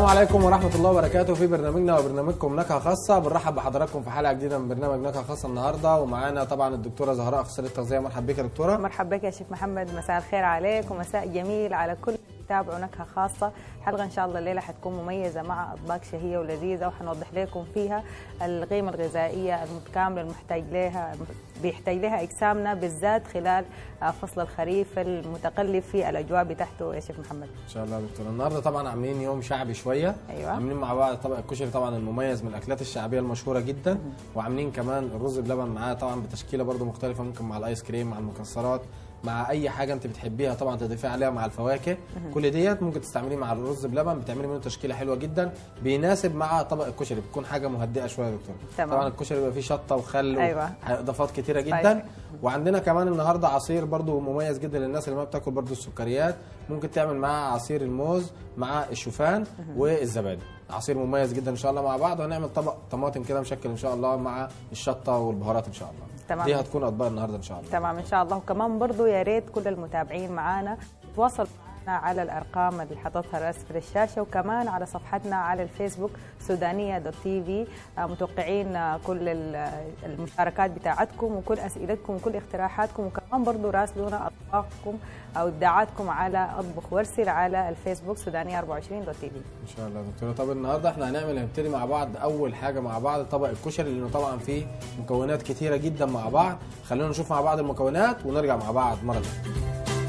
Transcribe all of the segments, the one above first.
السلام عليكم ورحمة الله وبركاته في برنامجنا وبرنامجكم نكهة خاصة بنرحب بحضراتكم في حلقة جديدة من برنامج نكهة خاصة النهاردة ومعانا طبعا الدكتورة زهراء أخصائية التغذية مرحبا بك يا دكتورة مرحبا بك يا شيخ محمد مساء الخير عليك ومساء جميل على كل تابعوا نكهة خاصة حلقة إن شاء الله الليلة حتكون مميزة مع أطباق شهية ولذيذة وحنوضح لكم فيها القيمة الغذائية المتكاملة المحتاج لها بيحتاج لها أجسامنا بالذات خلال فصل الخريف المتقلب في الأجواء بتاعته يا شيخ محمد إن شاء الله يا دكتورة النهاردة طبعا عاملين يوم شعبي شوية أيوة. عاملين مع بعض طبق الكشري طبعا المميز من الأكلات الشعبية المشهورة جدا وعاملين كمان الرز بلبن معاه طبعا بتشكيلة برضو مختلفة ممكن مع الآيس كريم مع المكسرات مع اي حاجه انت بتحبيها طبعا تضيفيها عليها مع الفواكه كل ديت ممكن تستعمليه مع الرز بلبن بتعملي منه تشكيله حلوه جدا بيناسب مع طبق الكشري بتكون حاجه مهدئه شويه يا دكتور تمام. طبعا الكشري بيبقى فيه شطه وخل أيوة. واضافات كتيره طيب. جدا وعندنا كمان النهارده عصير برضو مميز جدا للناس اللي ما بتاكل برضو السكريات ممكن تعمل معاه عصير الموز مع الشوفان والزبادي عصير مميز جدا ان شاء الله مع بعض وهنعمل طبق طماطم كده مشكل ان شاء الله مع الشطه والبهارات ان شاء الله تمام. دي هتكون اطباق النهارده ان شاء الله تمام ان شاء الله وكمان برضو يا ريت كل المتابعين معانا تواصلوا معنا على الارقام اللي حاططها اسفل الشاشه وكمان على صفحتنا على الفيسبوك سودانيه دوت تي في آه، متوقعين آه، كل ال- المشاركات بتاعتكم وكل اسئلتكم وكل اقتراحاتكم وكمان برضو راسلونا اطباقكم او ابداعاتكم على اطبخ وارسل على الفيسبوك سودانيه 24 دوت تي في ان شاء الله يا دكتوره طب النهارده احنا هنعمل هنبتدي مع بعض اول حاجه مع بعض طبق الكشري لانه طبعا فيه مكونات كتيره جدا مع بعض خلونا نشوف مع بعض المكونات ونرجع مع بعض مره تانية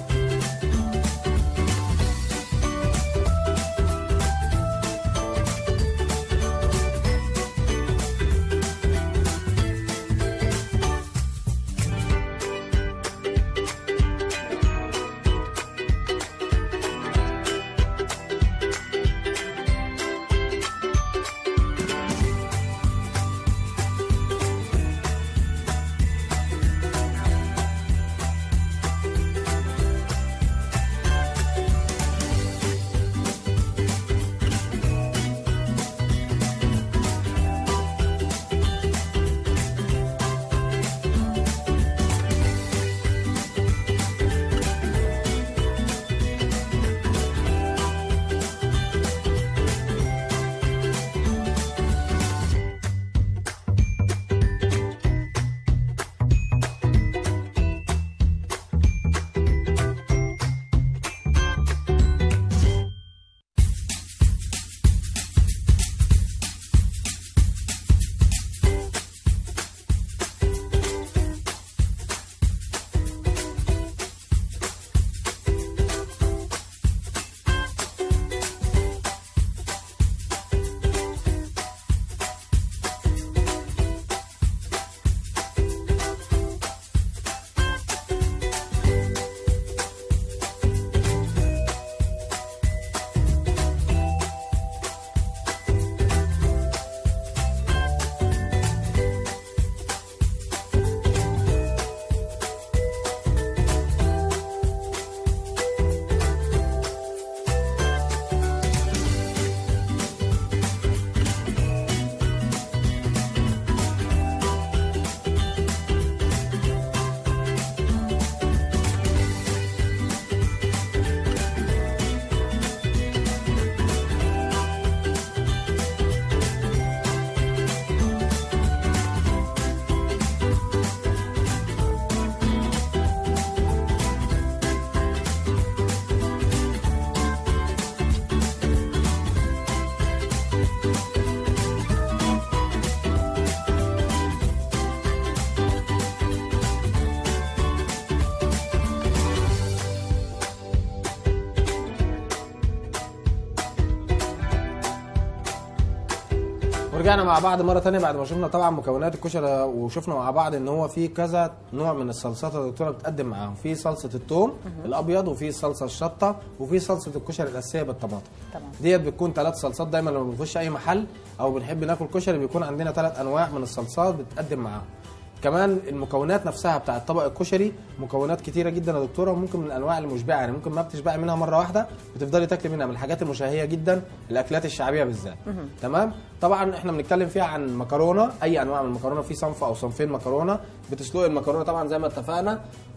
ورجعنا مع بعض مره تانية بعد ما شفنا طبعا مكونات الكشري وشفنا مع بعض ان هو في كذا نوع من الصلصات يا دكتوره بتقدم معاهم في صلصه الثوم الابيض وفي صلصه الشطه وفي صلصه الكشري الاساسيه بالطماطم تمام. ديت بتكون ثلاث صلصات دايما لما بنخش اي محل او بنحب ناكل كشري بيكون عندنا ثلاث انواع من الصلصات بتقدم معاهم كمان المكونات نفسها بتاعه طبق الكشري مكونات كتيره جدا يا دكتوره وممكن من الانواع المشبعه يعني ممكن ما بتشبعي منها مره واحده وتفضلي تاكلي منها من الحاجات المشهيه جدا الاكلات الشعبيه بالذات تمام طبعا احنا بنتكلم فيها عن مكرونه اي انواع من المكرونه في صنف او صنفين مكرونه بتسلقي المكرونه طبعا زي ما اتفقنا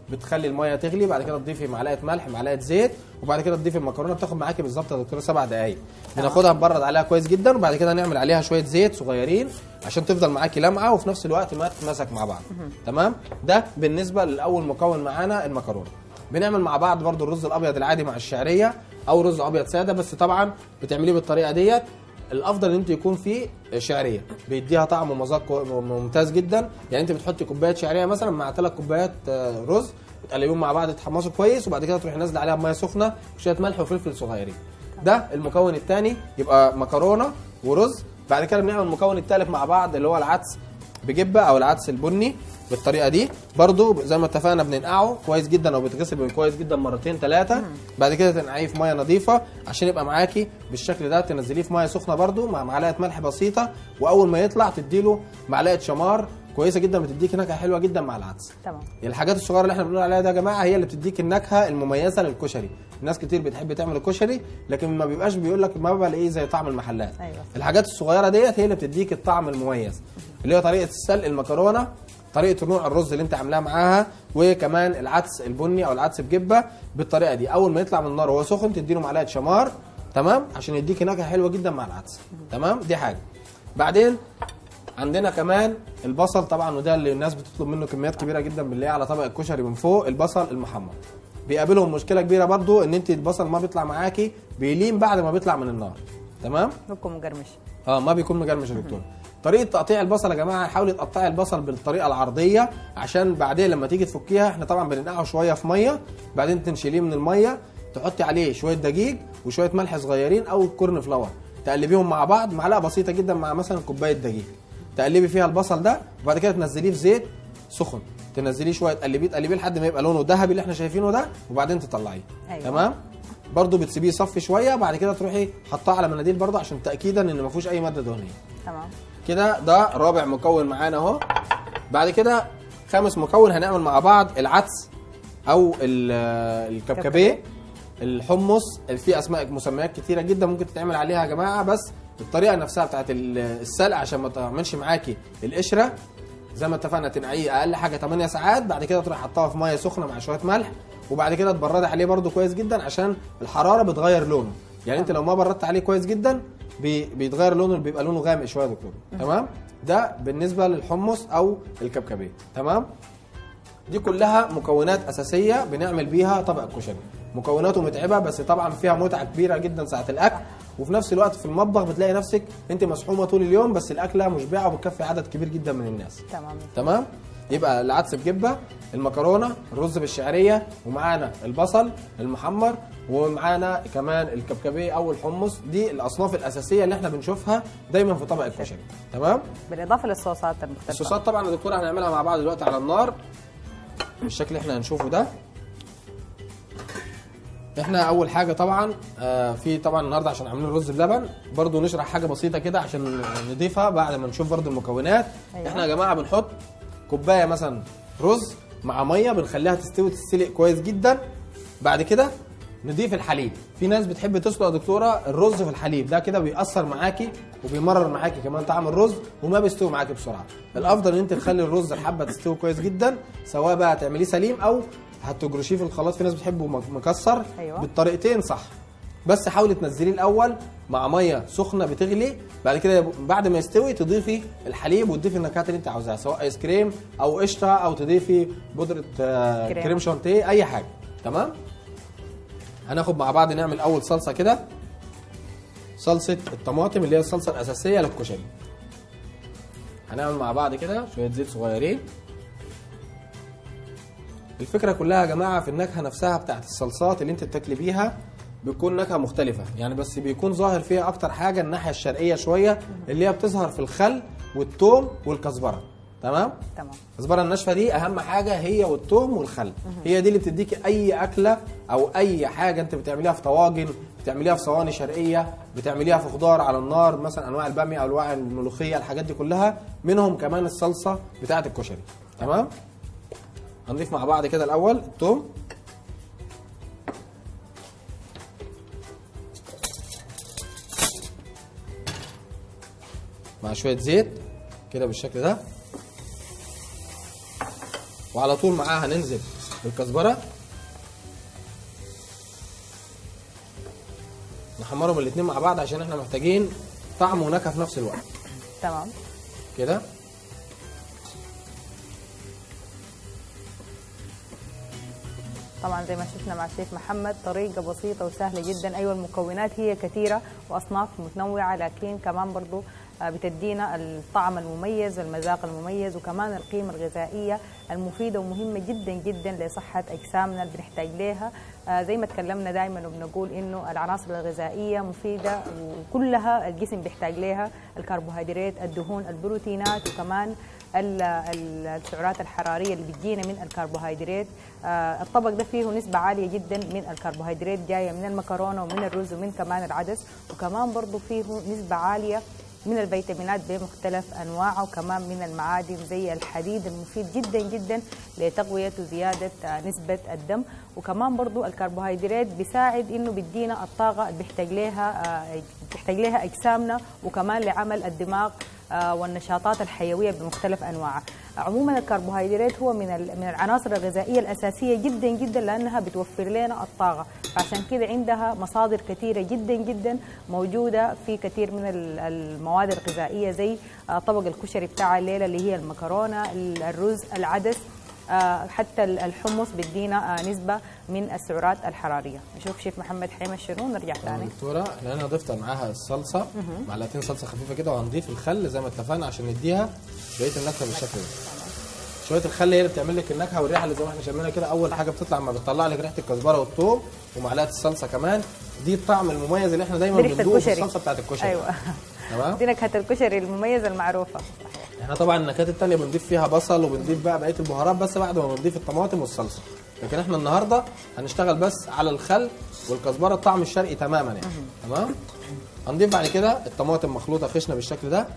بتخلي الميه تغلي بعد كده تضيفي معلقه ملح معلقه زيت وبعد كده تضيفي المكرونه بتاخد معاكي بالظبط يا دكتوره سبع دقائق بناخدها نبرد عليها كويس جدا وبعد كده نعمل عليها شويه زيت صغيرين عشان تفضل معاكي لمعه وفي نفس الوقت ما تتمسك مع بعض تمام ده بالنسبه لاول مكون معانا المكرونه بنعمل مع بعض برضو الرز الابيض العادي مع الشعريه او رز ابيض ساده بس طبعا بتعمليه بالطريقه ديت الافضل ان انت يكون فيه شعريه بيديها طعم ومذاق كو- ممتاز جدا يعني انت بتحطي كوبايه شعريه مثلا مع ثلاث كوبايات آه، رز بتقلبيهم مع بعض يتحمصوا كويس وبعد كده تروحي نازله عليها بميه سخنه وشويه ملح وفلفل صغيرين ده المكون الثاني يبقى مكرونه ورز بعد كده بنعمل المكون الثالث مع بعض اللي هو العدس بجبه او العدس البني بالطريقه دي برضو زي ما اتفقنا بننقعه كويس جدا او بيتغسل من كويس جدا مرتين ثلاثه بعد كده تنقعيه في ميه نظيفه عشان يبقى معاكي بالشكل ده تنزليه في ميه سخنه برضو مع معلقه ملح بسيطه واول ما يطلع تديله معلقه شمار كويسه جدا بتديك نكهه حلوه جدا مع العدس تمام الحاجات الصغيره اللي احنا بنقول عليها ده يا جماعه هي اللي بتديك النكهه المميزه للكشري الناس كتير بتحب تعمل الكشري لكن ما بيبقاش بيقول لك ما بلاقيه زي طعم المحلات أيوة. الحاجات الصغيره ديت هي اللي بتديك الطعم المميز اللي هي طريقه سلق المكرونه طريقه نوع الرز اللي انت عاملاها معاها وكمان العدس البني او العدس بجبه بالطريقه دي اول ما يطلع من النار وهو سخن تديله معلقه شمار تمام عشان يديك نكهه حلوه جدا مع العدس تمام دي حاجه بعدين عندنا كمان البصل طبعا وده اللي الناس بتطلب منه كميات كبيره جدا بنلاقيه على طبق الكشري من فوق البصل المحمر بيقابلهم مشكله كبيره برضو ان انت البصل ما بيطلع معاكي بيلين بعد ما بيطلع من النار تمام بكون مقرمش اه ما بيكون مجرمش يا دكتور طريقه تقطيع البصل يا جماعه حاولي تقطعي البصل بالطريقه العرضيه عشان بعدين لما تيجي تفكيها احنا طبعا بننقعه شويه في ميه بعدين تنشيليه من الميه تحطي عليه شويه دقيق وشويه ملح صغيرين او كورن فلاور تقلبيهم مع بعض معلقه بسيطه جدا مع مثلا كوبايه دقيق تقلبي فيها البصل ده وبعد كده تنزليه في زيت سخن تنزليه شويه تقلبيه تقلبيه لحد ما يبقى لونه ذهبي اللي احنا شايفينه ده وبعدين تطلعيه أيوة. تمام برضو بتسيبيه يصفي شويه بعد كده تروحي حطاه على مناديل برضو عشان تاكيدا ان ما فيهوش اي ماده دهنيه تمام كده ده رابع مكون معانا اهو بعد كده خامس مكون هنعمل مع بعض العدس او ال- الكبكبيه الحمص في اسماء مسميات كتيره جدا ممكن تتعمل عليها يا جماعه بس الطريقه نفسها بتاعت ال- السلق عشان ما تعملش معاكي القشره زي ما اتفقنا تنقعيه اقل حاجه 8 ساعات بعد كده تروح حطها في ميه سخنه مع شويه ملح وبعد كده تبردي عليه برده كويس جدا عشان الحراره بتغير لونه يعني انت لو ما بردت عليه كويس جدا بي بيتغير لونه بيبقى لونه غامق شويه يا دكتور تمام ده بالنسبه للحمص او الكبكبيه تمام دي كلها مكونات اساسيه بنعمل بيها طبق الكشري مكوناته متعبه بس طبعا فيها متعه كبيره جدا ساعه الاكل وفي نفس الوقت في المطبخ بتلاقي نفسك انت مسحومه طول اليوم بس الاكله مشبعه وبتكفي عدد كبير جدا من الناس تمام تمام يبقى العدس بجبه المكرونه الرز بالشعريه ومعانا البصل المحمر ومعانا كمان الكبكبيه او الحمص دي الاصناف الاساسيه اللي احنا بنشوفها دايما في طبق الكشري تمام بالاضافه للصوصات المختلفه الصوصات طبعا يا دكتوره هنعملها مع بعض دلوقتي على النار بالشكل اللي احنا هنشوفه ده احنا اول حاجه طبعا آه في طبعا النهارده عشان عاملين رز بلبن برضو نشرح حاجه بسيطه كده عشان نضيفها بعد ما نشوف برضو المكونات أيوة. احنا يا جماعه بنحط كوبايه مثلا رز مع ميه بنخليها تستوي تتسلق كويس جدا بعد كده نضيف الحليب في ناس بتحب تسلق يا دكتوره الرز في الحليب ده كده بيأثر معاكي وبيمرر معاكي كمان طعم الرز وما بيستوي معاكي بسرعه الافضل ان انت تخلي الرز الحبه تستوي كويس جدا سواء بقى هتعمليه سليم او هتجرشيه في الخلاط في ناس بتحبه مك- مكسر أيوة. بالطريقتين صح بس حاولي تنزليه الاول مع ميه سخنه بتغلي بعد كده بعد ما يستوي تضيفي الحليب وتضيفي النكهات اللي انت عاوزاها سواء ايس كريم او قشطه او تضيفي بودره آه، كريم. كريم شانتيه اي حاجه تمام هناخد مع بعض نعمل اول صلصه كده صلصه الطماطم اللي هي الصلصه الاساسيه للكشري هنعمل مع بعض كده شويه زيت صغيرين الفكره كلها يا جماعه في النكهه نفسها بتاعت الصلصات اللي انت بتاكلي بيها بيكون نكهه مختلفه يعني بس بيكون ظاهر فيها اكتر حاجه الناحيه الشرقيه شويه اللي هي بتظهر في الخل والثوم والكزبره تمام تمام الكزبره الناشفه دي اهم حاجه هي والثوم والخل هي دي اللي بتديكي اي اكله او اي حاجه انت بتعمليها في طواجن بتعمليها في صواني شرقيه بتعمليها في خضار على النار مثلا انواع الباميه او انواع الملوخيه الحاجات دي كلها منهم كمان الصلصه بتاعه الكشري تمام هنضيف مع بعض كده الاول الثوم مع شويه زيت كده بالشكل ده وعلى طول معاها هننزل الكزبره نحمرهم الاتنين مع بعض عشان احنا محتاجين طعم ونكهه في نفس الوقت تمام كده طبعا زي ما شفنا مع الشيف محمد طريقة بسيطة وسهلة جدا أيوة المكونات هي كثيرة وأصناف متنوعة لكن كمان برضو آه، بتدينا الطعم المميز المذاق المميز وكمان القيمة الغذائية المفيدة ومهمة جدا جدا لصحة أجسامنا اللي بنحتاج لها آه، زي ما تكلمنا دائما وبنقول إنه العناصر الغذائية مفيدة وكلها الجسم بيحتاج لها الكربوهيدرات الدهون البروتينات وكمان ال- ال- السعرات الحراريه اللي بتجينا من الكربوهيدرات آه، الطبق ده فيه نسبه عاليه جدا من الكربوهيدرات جايه من المكرونه ومن الرز ومن كمان العدس وكمان برضه فيه نسبه عاليه من الفيتامينات بمختلف انواعها وكمان من المعادن زي الحديد المفيد جدا جدا لتقويه وزياده آه، نسبه الدم وكمان برضو الكربوهيدرات بيساعد انه بيدينا الطاقه اللي بيحتاج لها آه، بيحتاج لها اجسامنا وكمان لعمل الدماغ آه، والنشاطات الحيويه بمختلف انواعها عموما الكربوهيدرات هو من ال- من العناصر الغذائيه الاساسيه جدا جدا لانها بتوفر لنا الطاقه فعشان كده عندها مصادر كثيره جدا جدا موجوده في كثير من ال- المواد الغذائيه زي آه، طبق الكشري بتاع الليله اللي هي المكرونه ال- الرز العدس آه، حتى ال- الحمص بيدينا آه، نسبه من السعرات الحراريه نشوف شيف محمد حيمه شنو ونرجع تمام ثاني دكتوره احنا هنا ضفت معاها الصلصه معلقتين صلصه خفيفه كده وهنضيف الخل زي ما اتفقنا عشان نديها بقيه النكهه بالشكل ده شويه الخل هي اللي بتعمل لك النكهه والريحه اللي زي ما احنا شايفينها كده اول حاجه بتطلع ما بتطلع لك ريحه الكزبره والثوم ومعلقه الصلصه كمان دي الطعم المميز اللي احنا دايما بريحة بندوقه في الكشري. الصلصه بتاعت الكشري ايوه تمام دي نكهه الكشري المميزه المعروفه احنا طبعا النكهات التانية بنضيف فيها بصل وبنضيف بقى بقيه البهارات بس بعد ما بنضيف الطماطم والصلصه لكن احنا النهارده هنشتغل بس على الخل والكزبره الطعم الشرقي تماما يعني تمام هنضيف بعد كده الطماطم مخلوطه خشنه بالشكل ده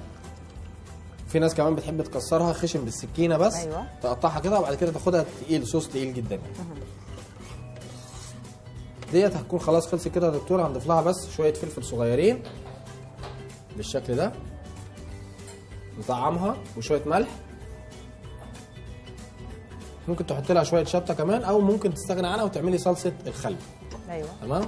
في ناس كمان بتحب تكسرها خشن بالسكينه بس أيوة. تقطعها كده وبعد كده تاخدها تقيل صوص تقيل جدا يعني. ديت هتكون خلاص خلصت كده يا دكتور هنضيف لها بس شويه فلفل صغيرين بالشكل ده نطعمها وشويه ملح ممكن تحط لها شويه شطه كمان او ممكن تستغنى عنها وتعملي صلصه الخل ايوه تمام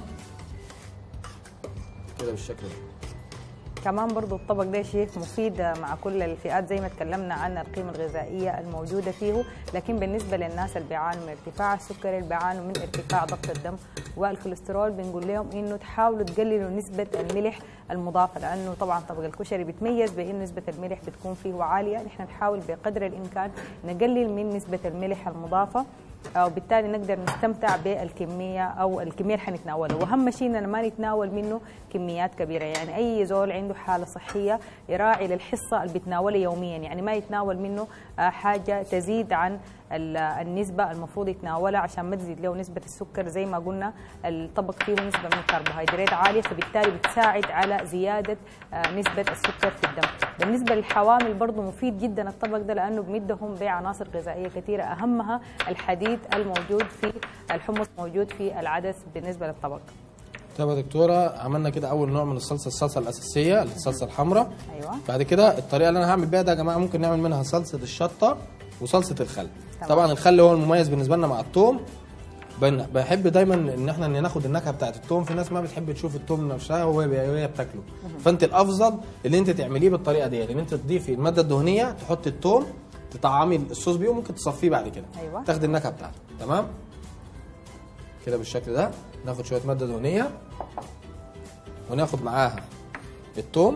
كده بالشكل ده كمان برضو الطبق ده شيف مفيد مع كل الفئات زي ما تكلمنا عن القيمة الغذائية الموجودة فيه لكن بالنسبة للناس اللي بيعانوا من ارتفاع السكري اللي بيعانوا من ارتفاع ضغط الدم والكوليسترول بنقول لهم انه تحاولوا تقللوا نسبة الملح المضافة لانه طبعا طبق الكشري بيتميز بان نسبة الملح بتكون فيه عالية نحن نحاول بقدر الامكان نقلل من نسبة الملح المضافة وبالتالي نقدر نستمتع بالكميه او الكميه اللي حنتناولها واهم شيء اننا ما نتناول منه كميات كبيره يعني اي زول عنده حاله صحيه يراعي للحصه اللي بيتناولها يوميا يعني ما يتناول منه آه، حاجه تزيد عن ال- النسبه المفروض يتناولها عشان ما تزيد له نسبه السكر زي ما قلنا الطبق فيه نسبه من الكربوهيدرات عاليه فبالتالي بتساعد على زياده آه، نسبه السكر في الدم بالنسبه للحوامل برضه مفيد جدا الطبق ده لانه بمدهم بعناصر غذائيه كثيره اهمها الحديد الموجود في الحمص موجود في العدس بالنسبه للطبق طب يا دكتوره عملنا كده اول نوع من الصلصه الصلصه الاساسيه الصلصه الحمراء ايوه بعد كده الطريقه اللي انا هعمل بيها ده يا جماعه ممكن نعمل منها صلصه الشطه وصلصه الخل تمام. طبعا الخل هو المميز بالنسبه لنا مع الثوم بن- بحب دايما ان احنا ناخد النكهه بتاعت الثوم في ناس ما بتحب تشوف الثوم نفسها وهي وهي بتاكله فانت الافضل ان انت تعمليه بالطريقه ديت ان انت تضيفي الماده الدهنيه تحطي الثوم تطعمي الصوص بيه وممكن تصفيه بعد كده أيوة. تاخدي النكهه بتاعته تمام كده بالشكل ده ناخد شويه ماده دهنيه وناخد معاها الثوم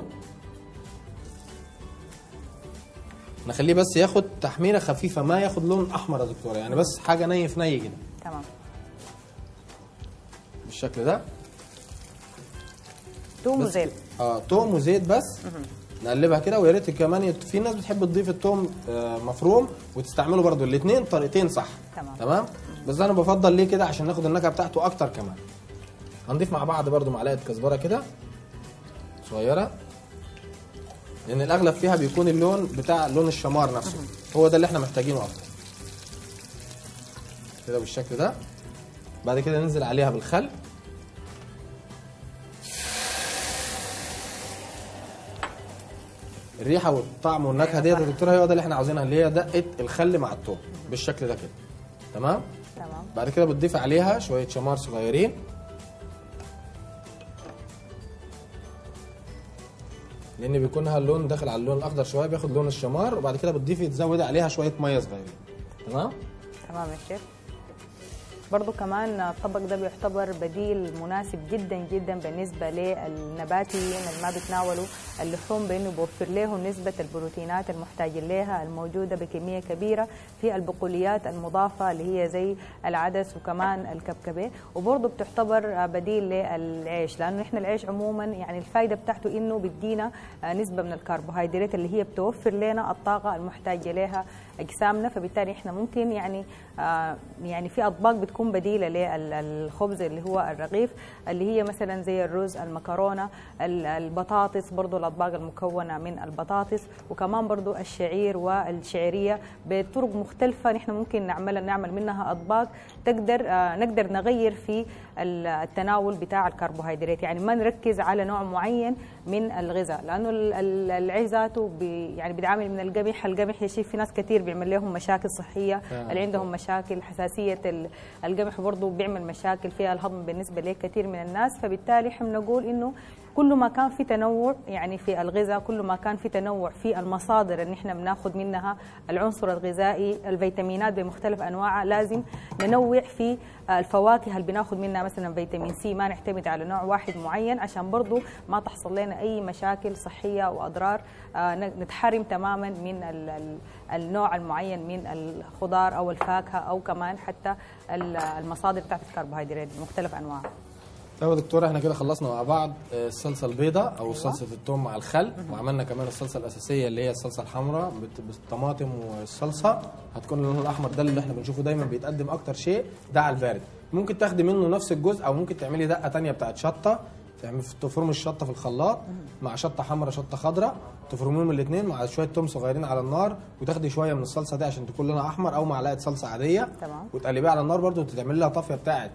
نخليه بس ياخد تحميره خفيفه ما ياخد لون احمر يا دكتوره يعني بس حاجه ني في ني كده تمام بالشكل ده توم بس وزيت اه توم وزيت بس نقلبها كده ويا ريت كمان يت- في ناس بتحب تضيف التوم آه، مفروم وتستعمله برضو الاثنين طريقتين صح تمام. تمام بس انا بفضل ليه كده عشان ناخد النكهه بتاعته اكتر كمان هنضيف مع بعض برضو معلقه كزبره كده صغيره لان الاغلب فيها بيكون اللون بتاع لون الشمار نفسه هو ده اللي احنا محتاجينه اكتر كده بالشكل ده بعد كده ننزل عليها بالخل الريحه والطعم والنكهه ديت يا دكتوره هو ده اللي احنا عاوزينها اللي هي دقه الخل مع الثوم بالشكل ده كده تمام تمام بعد كده بتضيف عليها شويه شمار صغيرين لان بيكون لها اللون داخل على اللون الاخضر شويه بياخد لون الشمار وبعد كده بتضيفي تزودي عليها شويه ميه صغيرين تمام تمام يا شيف برضو كمان الطبق ده بيعتبر بديل مناسب جدا جدا بالنسبة للنباتيين اللي ما بيتناولوا اللحوم بأنه بيوفر لهم نسبة البروتينات المحتاجين لها الموجودة بكمية كبيرة في البقوليات المضافة اللي هي زي العدس وكمان الكبكبة وبرضو بتعتبر بديل للعيش لأنه نحن العيش عموما يعني الفائدة بتاعته إنه بيدينا نسبة من الكربوهيدرات اللي هي بتوفر لنا الطاقة المحتاجة لها أجسامنا فبالتالي إحنا ممكن يعني آه يعني في أطباق بتكون بديلة للخبز اللي هو الرغيف اللي هي مثلا زي الرز المكرونة البطاطس برضو الأطباق المكونة من البطاطس وكمان برضو الشعير والشعرية بطرق مختلفة نحن ممكن نعمل نعمل منها أطباق تقدر آه نقدر نغير في التناول بتاع الكربوهيدرات يعني ما نركز على نوع معين من الغذاء لأنه العيش ذاته بي يعني بيتعامل من القمح القمح يا شيخ في ناس كثير بيعمل لهم مشاكل صحية اللي عندهم مشاكل حساسية القمح برضه بيعمل مشاكل فيها الهضم بالنسبة لكثير من الناس فبالتالي احنا بنقول انه كل ما كان في تنوع يعني في الغذاء كل ما كان في تنوع في المصادر اللي احنا بناخذ منها العنصر الغذائي الفيتامينات بمختلف انواعها لازم ننوع في الفواكه اللي بناخذ منها مثلا فيتامين سي ما نعتمد على نوع واحد معين عشان برضو ما تحصل لنا اي مشاكل صحيه واضرار نتحرم تماما من النوع المعين من الخضار او الفاكهه او كمان حتى المصادر بتاعت الكربوهيدرات بمختلف انواعها طيب يا دكتور احنا كده خلصنا مع بعض الصلصه البيضاء او أيوة. صلصه الثوم مع الخل وعملنا كمان الصلصه الاساسيه اللي هي الصلصه الحمراء بالطماطم والصلصه هتكون اللون الاحمر ده اللي احنا بنشوفه دايما بيتقدم اكتر شيء ده على البارد ممكن تاخدي منه نفس الجزء او ممكن تعملي دقه ثانيه بتاعت شطه تعملي تفرمي الشطه في الخلاط مع شطه حمراء شطه خضراء تفرميهم الاثنين مع شويه توم صغيرين على النار وتاخدي شويه من الصلصه دي عشان تكون لونها احمر او معلقه صلصه عاديه تمام وتقلبيها على النار برده وتعملي لها طافيه بتاعت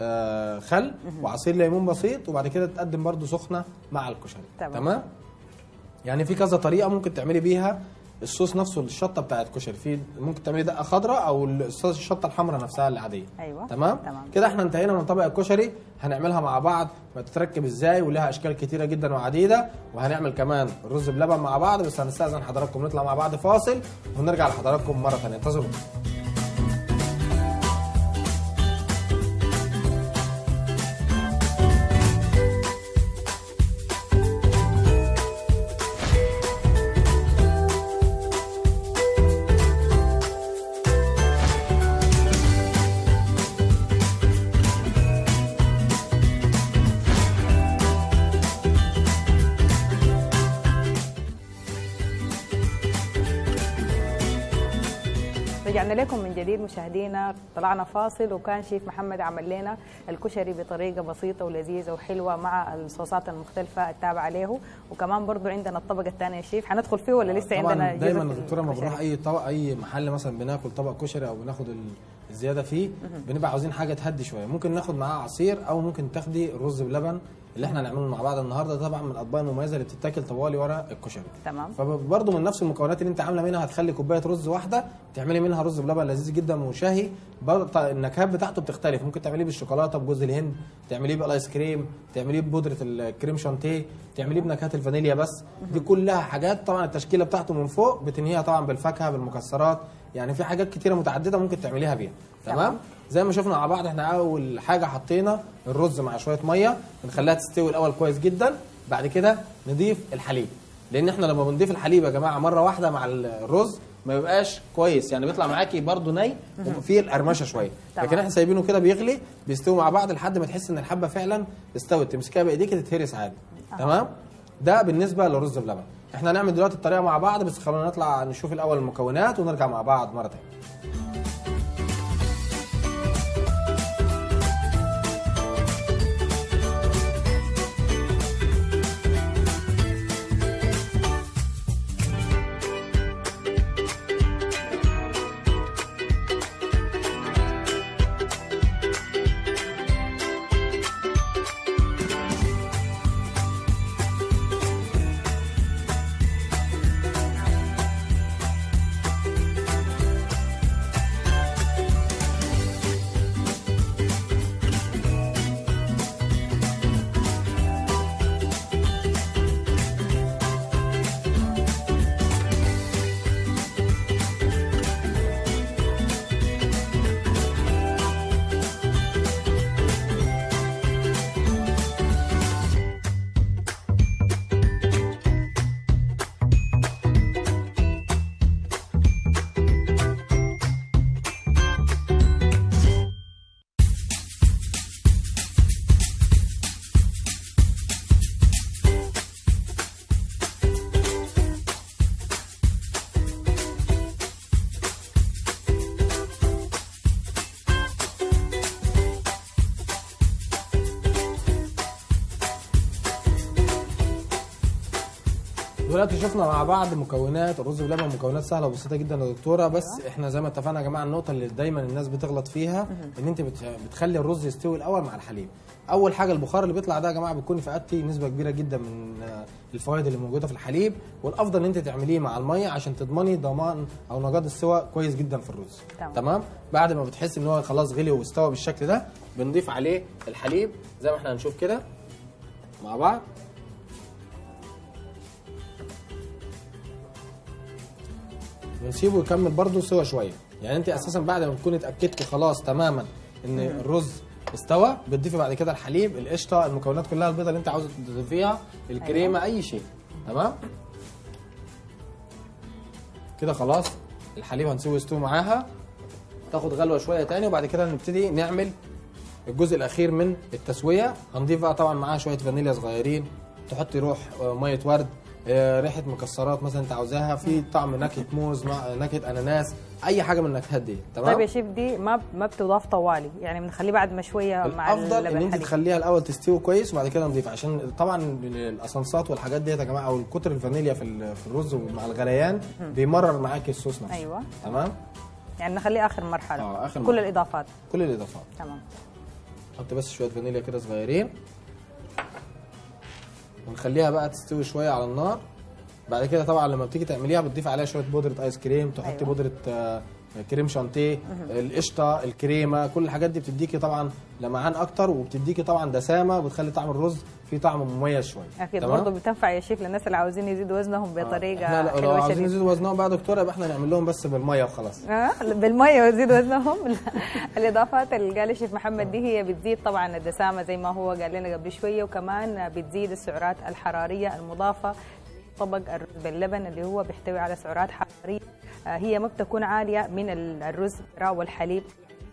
آه خل وعصير ليمون بسيط وبعد كده تقدم برده سخنه مع الكشري تمام. تمام يعني في كذا طريقه ممكن تعملي بيها الصوص نفسه الشطه بتاعت الكشري في ممكن تعملي دقه خضراء او الصوص الشطه الحمراء نفسها العاديه ايوه تمام تمام كده احنا انتهينا من طبق الكشري هنعملها مع بعض بتتركب ازاي ولها اشكال كتيره جدا وعديده وهنعمل كمان الرز بلبن مع بعض بس هنستاذن حضراتكم نطلع مع بعض فاصل ونرجع لحضراتكم مره ثانيه انتظروا رجعنا لكم من جديد مشاهدينا طلعنا فاصل وكان شيف محمد عمل لنا الكشري بطريقه بسيطه ولذيذه وحلوه مع الصوصات المختلفه التابعه له وكمان برضو عندنا الطبق الثاني يا شيف حندخل فيه ولا لسه طبعا عندنا دايما جزء يا دكتوره لما الكشري؟ بنروح اي طبق اي محل مثلا بناكل طبق كشري او بناخد ال- الزياده فيه بنبقى عاوزين حاجه تهدي شويه ممكن ناخد معاه عصير او ممكن تاخدي رز بلبن اللي احنا هنعمله مع بعض النهارده ده طبعا من الاطباق المميزه اللي بتتاكل طوالي ورا الكشري تمام فبرضه من نفس المكونات اللي انت عامله منها هتخلي كوبايه رز واحده تعملي منها رز بلبن لذيذ جدا وشهي برضه النكهات بتاعته بتختلف ممكن تعمليه بالشوكولاته بجوز الهند تعمليه بالايس كريم تعمليه ببودره الكريم شانتيه تعمليه بنكهات الفانيليا بس دي كلها حاجات طبعا التشكيله بتاعته من فوق بتنهيها طبعا بالفاكهه بالمكسرات يعني في حاجات كتيره متعدده ممكن تعمليها بيها تمام. تمام زي ما شفنا مع بعض احنا اول حاجه حطينا الرز مع شويه ميه بنخليها تستوي الاول كويس جدا بعد كده نضيف الحليب لان احنا لما بنضيف الحليب يا جماعه مره واحده مع الرز ما بيبقاش كويس يعني بيطلع معاكي برده ني وفيه القرمشه شويه تمام. لكن احنا سايبينه كده بيغلي بيستوي مع بعض لحد ما تحس ان الحبه فعلا استوت تمسكيها بايديك تتهرس عادي أها. تمام ده بالنسبه للرز بلبن احنا هنعمل دلوقتي الطريقه مع بعض بس خلونا نطلع نشوف الاول المكونات ونرجع مع بعض مره تانية دلوقتي شفنا مع بعض مكونات الرز بلبن مكونات سهله وبسيطه جدا يا دكتوره بس احنا زي ما اتفقنا يا جماعه النقطه اللي دايما الناس بتغلط فيها ان انت بت- بتخلي الرز يستوي الاول مع الحليب اول حاجه البخار اللي بيطلع ده يا جماعه بتكون فئاتي نسبه كبيره جدا من آه، الفوائد اللي موجوده في الحليب والافضل ان انت تعمليه مع الميه عشان تضمني ضمان او نجاض السوى كويس جدا في الرز تمام. تمام بعد ما بتحس ان هو خلاص غلي واستوى بالشكل ده بنضيف عليه الحليب زي ما احنا هنشوف كده مع بعض ونسيبه يكمل برده سوا شويه يعني انت اساسا بعد ما تكوني اتاكدتي خلاص تماما ان الرز استوى بتضيفي بعد كده الحليب القشطه المكونات كلها البيضه اللي انت عاوزه تضيفيها الكريمه اي شيء تمام كده خلاص الحليب هنسيبه يستوي معاها تاخد غلوه شويه تاني وبعد كده نبتدي نعمل الجزء الاخير من التسويه هنضيف بقى طبعا معاها شويه فانيليا صغيرين تحطي روح آه، ميه ورد آه، ريحه مكسرات مثلا انت عاوزاها في طعم نكهه موز مع- نكهه اناناس اي حاجه من النكهات دي تمام طيب يا شيف دي ما ما بتضاف طوالي يعني بنخليه بعد ما شويه مع الافضل ان اللبن انت الحليب. تخليها الاول تستوي كويس وبعد كده نضيف عشان طبعا الاسانسات والحاجات ديت يا جماعه او كتر الفانيليا في ال- في الرز مع الغليان بيمرر معاكي الصوص نفسه ايوه تمام يعني نخليه اخر مرحله اه، آخر كل مرحلة. الاضافات كل الاضافات تمام نحط بس شويه فانيليا كده صغيرين ونخليها بقى تستوي شويه على النار بعد كده طبعا لما بتيجي تعمليها بتضيف عليها شويه بودره ايس كريم تحطي أيوة. أيوة. بودره آه، كريم شانتيه القشطه الكريمه كل الحاجات دي بتديكي طبعا لمعان اكتر وبتديكي طبعا دسامه وبتخلي طعم الرز فيه طعم مميز شويه اكيد تمام؟ برضه بتنفع يا شيف للناس اللي عاوزين يزيدوا وزنهم بطريقه احنا لو- لو حلوه عاوزين شديد نزيد وزنهم بقى يا دكتوره يبقى احنا نعمل لهم بس بالميه وخلاص آه، بالميه ويزيدوا وزنهم الاضافات اللي قال الشيف محمد دي هي بتزيد طبعا الدسامه زي ما هو قال لنا قبل شويه وكمان بتزيد السعرات الحراريه المضافه طبق الرز باللبن اللي هو بيحتوي على سعرات حراريه آه، هي ما بتكون عاليه من ال- الرز والحليب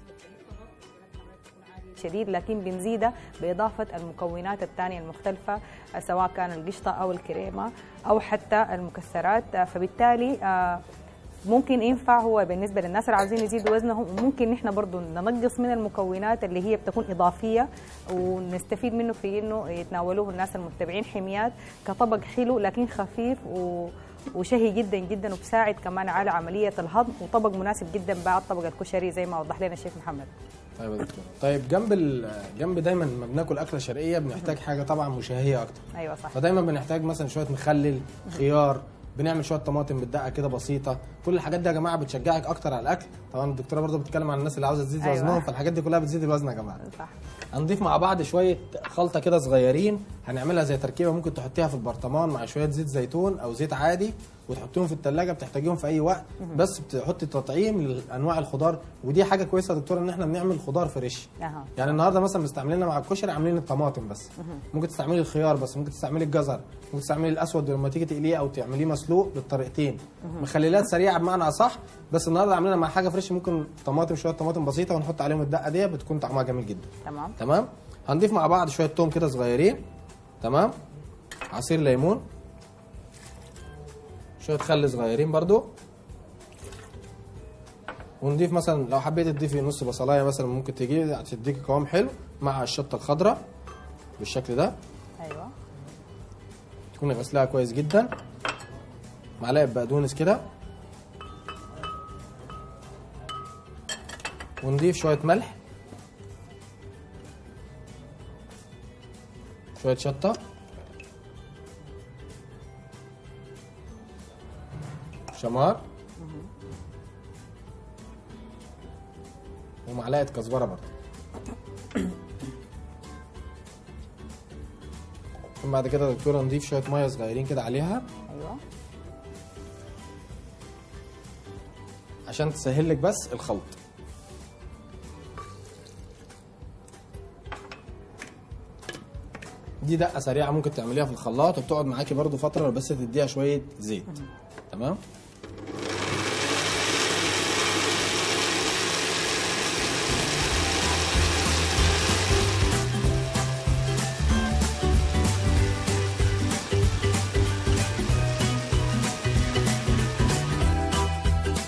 شديد لكن بنزيدها بإضافة المكونات الثانية المختلفة آه، سواء كان القشطة أو الكريمة أو حتى المكسرات آه، فبالتالي آه، ممكن ينفع هو بالنسبة للناس اللي عاوزين يزيدوا وزنهم وممكن نحن برضو ننقص من المكونات اللي هي بتكون إضافية ونستفيد منه في إنه يتناولوه الناس المتبعين حميات كطبق حلو لكن خفيف و وشهي جدا جدا وبساعد كمان على عملية الهضم وطبق مناسب جدا بعد طبق الكشري زي ما وضح لنا الشيف محمد طيب يا دكتور طيب جنب ال- جنب دايما لما بناكل اكله شرقيه بنحتاج حاجه طبعا مشهيه اكتر أيوة صح فدايما بنحتاج مثلا شويه مخلل خيار بنعمل شويه طماطم بالدقه كده بسيطه كل الحاجات دي يا جماعه بتشجعك اكتر على الاكل طبعا الدكتوره برضه بتتكلم عن الناس اللي عاوزه تزيد أيوة. وزنهم فالحاجات دي كلها بتزيد الوزن يا جماعه صح هنضيف مع بعض شويه خلطه كده صغيرين هنعملها زي تركيبه ممكن تحطيها في البرطمان مع شويه زيت زيتون او زيت عادي وتحطيهم في الثلاجه بتحتاجيهم في اي وقت بس بتحطي تطعيم لانواع الخضار ودي حاجه كويسه يا دكتوره ان احنا بنعمل خضار فريش أها. يعني النهارده مثلا مستعملينها مع الكشري عاملين الطماطم بس ممكن تستعملي الخيار بس ممكن تستعملي الجزر ممكن تستعملي الاسود لما تيجي تقليه او تعمليه مسلوق بالطريقتين مخللات سريعه بمعنى اصح بس النهارده عاملينها مع حاجه فريش ممكن طماطم شويه طماطم بسيطه ونحط عليهم الدقه دي بتكون طعمها جميل جدا تمام تمام هنضيف مع بعض شويه توم كده صغيرين تمام عصير ليمون شويه خل صغيرين برضو ونضيف مثلا لو حبيت تضيفي نص بصلايه مثلا ممكن تجي تديكي قوام حلو مع الشطه الخضراء بالشكل ده أيوة تكوني غسلاها كويس جدا معلقه بقدونس كده ونضيف شويه ملح شويه شطه شمار ومعلقه كزبره برضه ثم بعد كده يا دكتوره نضيف شويه ميه صغيرين كده عليها أيوة عشان تسهل لك بس الخلط دي دقه سريعه ممكن تعمليها في الخلاط وبتقعد معاكي برضو فتره بس تديها شويه زيت تمام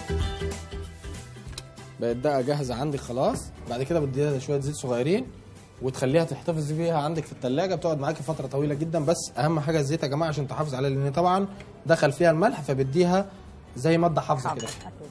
بقت دقه جاهزه عندك خلاص بعد كده بديها شويه زيت صغيرين وتخليها تحتفظ بيها عندك في الثلاجه بتقعد معاكي فتره طويله جدا بس اهم حاجه الزيت يا جماعه عشان تحافظ عليها لان طبعا دخل فيها الملح فبيديها زي ماده حافظه كده أكيد.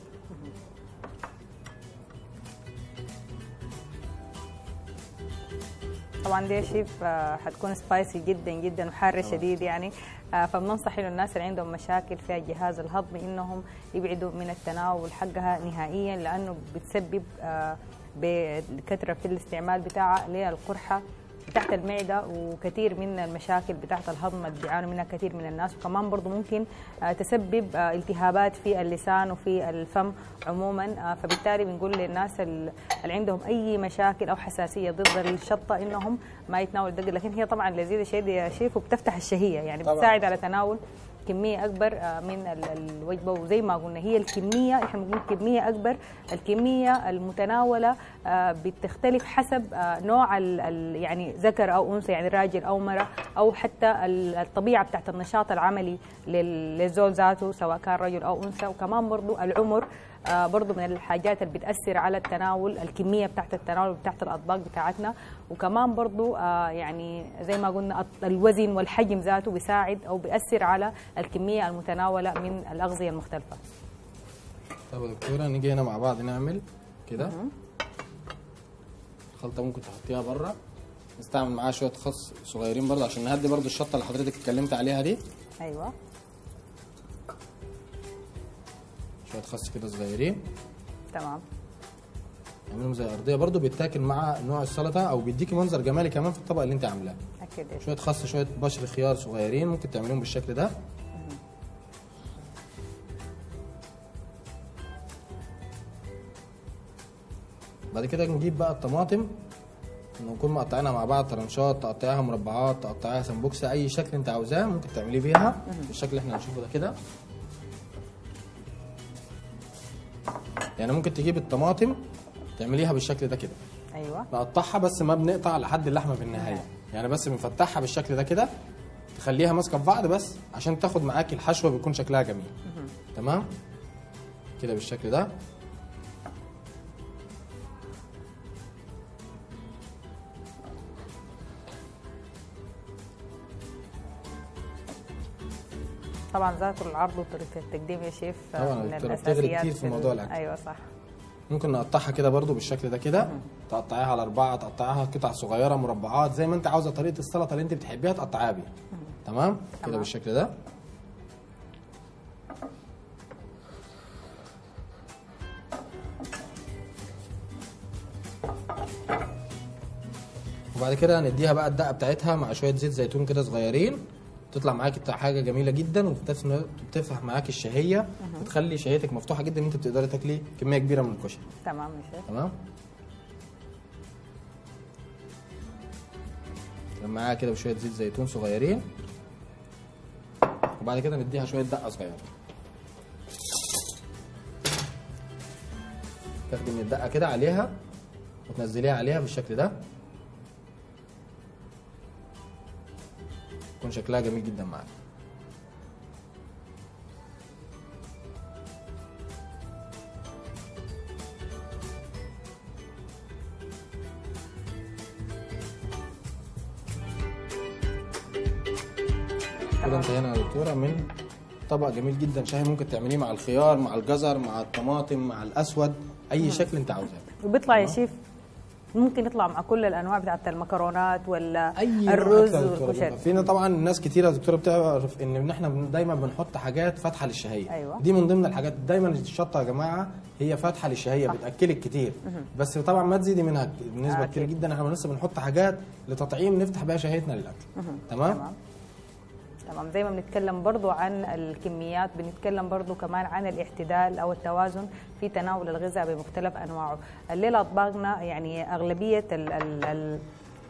طبعا دي شيف آه، حتكون سبايسي جدا جدا وحاره شديد يعني آه، فبننصح انه الناس اللي عندهم مشاكل في الجهاز الهضمي انهم يبعدوا من التناول حقها نهائيا لانه بتسبب آه، بكثره في الاستعمال بتاعها للقرحه تحت المعده وكثير من المشاكل بتاعت الهضم اللي بيعانوا منها كثير من الناس وكمان برضو ممكن آه، تسبب آه، التهابات في اللسان وفي الفم عموما آه، فبالتالي بنقول للناس ال- اللي عندهم اي مشاكل او حساسيه ضد الشطه انهم ما يتناولوا الدقه لكن هي طبعا لذيذه شديد يا شيف وبتفتح الشهيه يعني طبعاً. بتساعد على تناول كميه اكبر آه، من ال- الوجبه وزي ما قلنا هي الكميه احنا بنقول كميه اكبر الكميه المتناوله آه، بتختلف حسب آه، نوع ال- ال- يعني ذكر او انثى يعني راجل او مراه او حتى ال- الطبيعه بتاعت النشاط العملي لل- للزول ذاته سواء كان رجل او انثى وكمان برضو العمر آه، برضو من الحاجات اللي بتأثر على التناول الكمية بتاعت التناول بتاعت الأطباق بتاعتنا وكمان برضو آه، يعني زي ما قلنا الط- الوزن والحجم ذاته بيساعد أو بيأثر على الكمية المتناولة من الأغذية المختلفة طب يا دكتوره نيجي هنا مع بعض نعمل كده الخلطه ممكن تحطيها بره نستعمل معاها شويه خس صغيرين برضه عشان نهدي برضه الشطه اللي حضرتك اتكلمت عليها دي أيوة شويه خس كده صغيرين تمام نعملهم زي ارضيه برضه بيتاكل مع نوع السلطه او بيديكي منظر جمالي كمان في الطبق اللي انت عاملاه أكيد شويه خس شويه بشر خيار صغيرين ممكن تعمليهم بالشكل ده بعد كده نجيب بقى الطماطم نكون مقطعينها مع بعض طرنشات تقطعيها مربعات تقطعيها سمبوكسه اي شكل انت عاوزاه ممكن تعمليه بيها بالشكل اللي احنا هنشوفه ده كده يعني ممكن تجيب الطماطم تعمليها بالشكل ده كده أيوة نقطعها بس ما بنقطع لحد اللحمه في النهايه يعني بس بنفتحها بالشكل ده كده تخليها ماسكه في بعض بس عشان تاخد معاكي الحشوه بيكون شكلها جميل تمام كده بالشكل ده طبعا ذات العرض وطريقة التقديم يا شيف آه، طبعاً من الدكتورة بتغري الأساسيات كتير في موضوع الأكل. أيوة صح ممكن نقطعها كده برضو بالشكل ده كده تقطعيها على اربعه تقطعيها قطع صغيره مربعات زي ما انت عاوزه طريقه السلطه اللي انت بتحبيها تقطعيها بيها تمام كده تمام. بالشكل ده وبعد كده هنديها بقى الدقه بتاعتها مع شويه زيت زيتون كده صغيرين تطلع معاكي بتاع حاجه جميله جدا وفي نفس الوقت بتفتح معاكي الشهيه وتخلي شهيتك مفتوحه جدا ان انت بتقدري تاكلي كميه كبيره من الكشري تمام يا شيف تمام معاها كده بشويه زيت زيتون صغيرين وبعد كده نديها شويه دقه صغيره تاخدي من الدقه كده عليها وتنزليها عليها بالشكل ده يكون شكلها جميل جدا معاك كده انتهينا يا دكتوره من طبق جميل جدا شاهي ممكن تعمليه مع الخيار مع الجزر مع الطماطم مع الاسود اي شكل انت عاوزاه وبيطلع يا شيف ممكن يطلع مع كل الانواع بتاعت المكرونات ولا اي نوع الرز أكلة يا دكتورة والكشري بيبقى. فينا طبعا ناس كتيره يا دكتوره بتعرف ان احنا بن- دايما بنحط حاجات فاتحه للشهيه أيوة. دي من ضمن الحاجات دايما الشطه يا جماعه هي فاتحه للشهيه بتاكلك كتير بس طبعا ما تزيدي منها بنسبه آه، كتير أكيد. جدا احنا لسه بنحط حاجات لتطعيم نفتح بيها شهيتنا للاكل تمام تمام تمام زي ما بنتكلم برضو عن الكميات بنتكلم برضو كمان عن الاعتدال او التوازن في تناول الغذاء بمختلف انواعه الليله اطباقنا يعني اغلبيه ال ال ال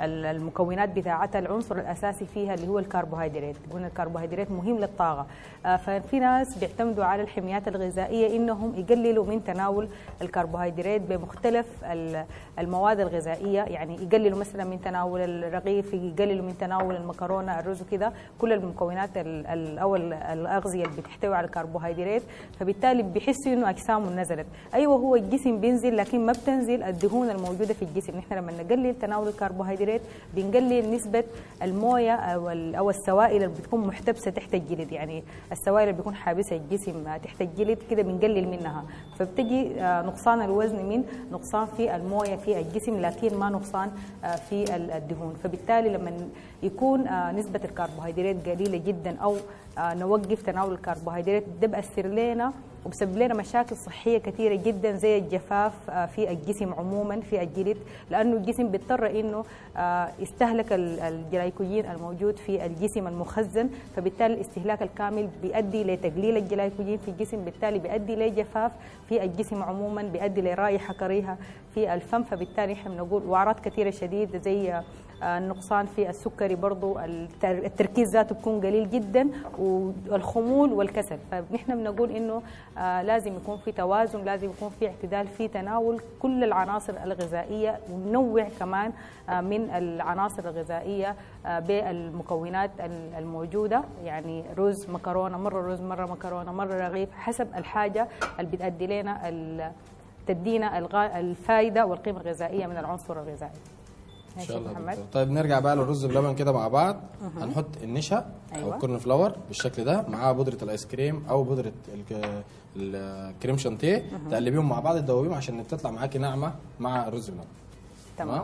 ال- المكونات بتاعتها العنصر الاساسي فيها اللي هو الكربوهيدرات قلنا الكربوهيدرات مهم للطاقه آه، ففي ناس بيعتمدوا على الحميات الغذائيه انهم يقللوا من تناول الكربوهيدرات بمختلف ال- المواد الغذائيه يعني يقللوا مثلا من تناول الرغيف يقللوا من تناول المكرونه الرز وكذا كل المكونات ال- ال- او ال- الاغذيه اللي بتحتوي على الكربوهيدرات فبالتالي بيحسوا انه اجسامهم نزلت ايوه هو الجسم بينزل لكن ما بتنزل الدهون الموجوده في الجسم نحن لما نقلل تناول الكربوهيدرات بنقلل نسبه المويه او ال- او السوائل اللي بتكون محتبسه تحت الجلد يعني السوائل اللي بيكون حابسها الجسم تحت الجلد كده بنقلل منها فبتجي آه، نقصان الوزن من نقصان في المويه في الجسم لكن ما نقصان آه، في ال- الدهون فبالتالي لما يكون آه، نسبه الكربوهيدرات قليله جدا او آه، نوقف تناول الكربوهيدرات ده بأثر لنا وبسبب لنا مشاكل صحيه كثيره جدا زي الجفاف آه، في الجسم عموما في الجلد لانه الجسم بيضطر انه آه، يستهلك ال- الجلايكوجين الموجود في الجسم المخزن فبالتالي الاستهلاك الكامل بيؤدي لتقليل الجلايكوجين في الجسم بالتالي بيؤدي لجفاف في الجسم عموما بيؤدي لرائحه كريهه في الفم فبالتالي احنا بنقول واعراض كثيره شديده زي آه، النقصان في السكري برضو التر- التركيز ذاته بيكون قليل جدا والخمول والكسل فنحن بنقول انه آه، لازم يكون في توازن لازم يكون في اعتدال في تناول كل العناصر الغذائيه وننوع كمان آه، من العناصر الغذائيه آه، بالمكونات ال- الموجوده يعني رز مكرونه مره رز مره مكرونه مره رغيف حسب الحاجه اللي بتؤدي لنا ال- تدينا الغا- الفائده والقيمه الغذائيه من العنصر الغذائي ان ماشي شاء الله محمد دكتور. طيب نرجع بقى للرز بلبن كده مع بعض هنحط النشا او أيوة. الكورن فلاور بالشكل ده معاه بودره الايس كريم او بودره الك- الكريم شانتيه تقلبيهم مع بعض تدوبيهم عشان تطلع معاكي ناعمه مع الرز بلبن تمام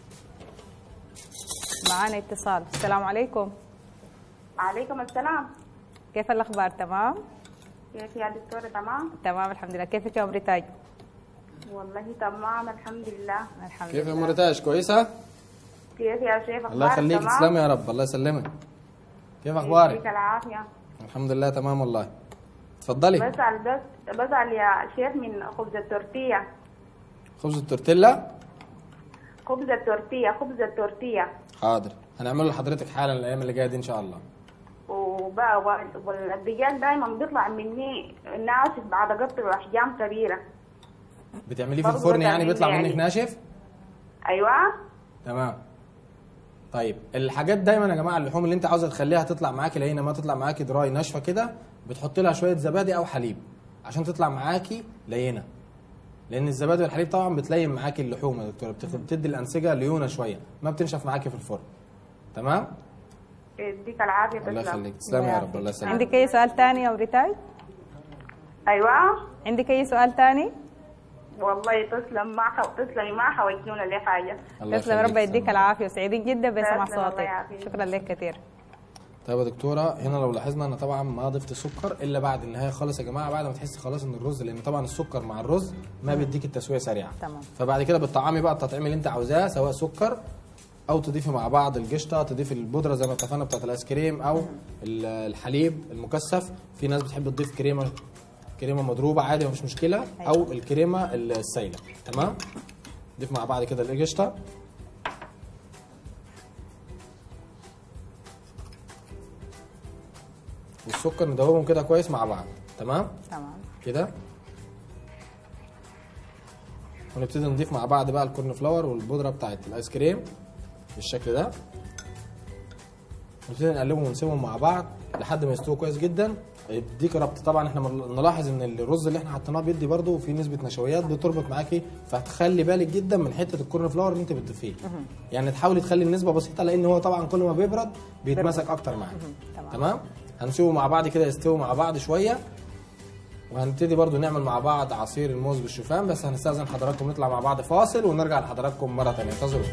معانا اتصال السلام عليكم عليكم السلام كيف الاخبار تمام كيف يا دكتورة تمام؟ تمام الحمد لله كيفك يا ام ريتاج والله تمام الحمد لله الحمد كيف يا لله مرتاش كويسه كيف يا شيخ الله أخبارك يخليك تمام؟ تسلمي يا رب الله يسلمك كيف يديك اخبارك العافية الحمد لله تمام والله اتفضلي بسأل بس بسأل يا شيخ من خبز التورتية خبز التورتيلا خبز التورتية خبز التورتية حاضر هنعمله لحضرتك حالا الايام اللي جايه دي ان شاء الله وبقى والدجاج دايما بيطلع مني ناشف بعد قطع أحجام كبيرة بتعمليه في برضه الفرن يعني تعمليه بيطلع يعني. منك ناشف أيوة تمام طيب الحاجات دايما يا جماعه اللحوم اللي انت عاوزه تخليها تطلع معاكي لينه ما تطلع معاكي دراي ناشفه كده بتحط لها شويه زبادي او حليب عشان تطلع معاكي لينه لان الزبادي والحليب طبعا بتلين معاكي اللحوم يا دكتوره بتخ- بتدي الانسجه ليونه شويه ما بتنشف معاكي في الفرن تمام يديك العافية الله تسلم يخليك تسلمي يا رب الله يسلمك عندك اي سؤال ثاني يا ام ريتاج أيوة عندك اي سؤال ثاني والله تسلم ما حو... تسلمي ما حوجتونا لي حاجة الله تسلم ربنا يخليك، يديك تسلمي. العافيه وسعيدين جدا بسمع تسلم، الله صوتك يعافيك. شكرا لك كثير طيب يا دكتوره هنا لو لاحظنا انا طبعا ما ضفت سكر الا بعد النهايه خالص يا جماعه بعد ما تحسي خلاص ان الرز لان طبعا السكر مع الرز ما بيديك التسويه سريعه تمام. فبعد كده بتطعمي بقى التطعيم اللي انت عاوزاه سواء سكر او تضيفي مع بعض القشطه تضيفي البودره زي ما اتفقنا بتاعت الايس كريم او ال- الحليب المكثف في ناس بتحب تضيف كريمه كريمه مضروبه عادي مفيش مشكله او الكريمه السايله تمام نضيف مع بعض كده القشطه والسكر ندوبهم كده كويس مع بعض تمام تمام كده ونبتدي نضيف مع بعض بقى الكورن فلاور والبودره بتاعت الايس كريم بالشكل ده نبتدي نقلبهم ونسيبهم مع بعض لحد ما يستووا كويس جدا يديك ربط طبعا احنا نلاحظ ان الرز اللي احنا حطيناه بيدي برده في نسبه نشويات بتربط معاكي فهتخلي بالك جدا من حته الكورن فلاور اللي انت بتضيفيه يعني تحاولي تخلي النسبه بسيطه لان هو طبعا كل ما بيبرد بيتمسك اكتر معاك تمام. تمام هنسيبه مع بعض كده يستووا مع بعض شويه وهنبتدي برضو نعمل مع بعض عصير الموز بالشوفان بس هنستاذن حضراتكم نطلع مع بعض فاصل ونرجع لحضراتكم مره ثانيه انتظروا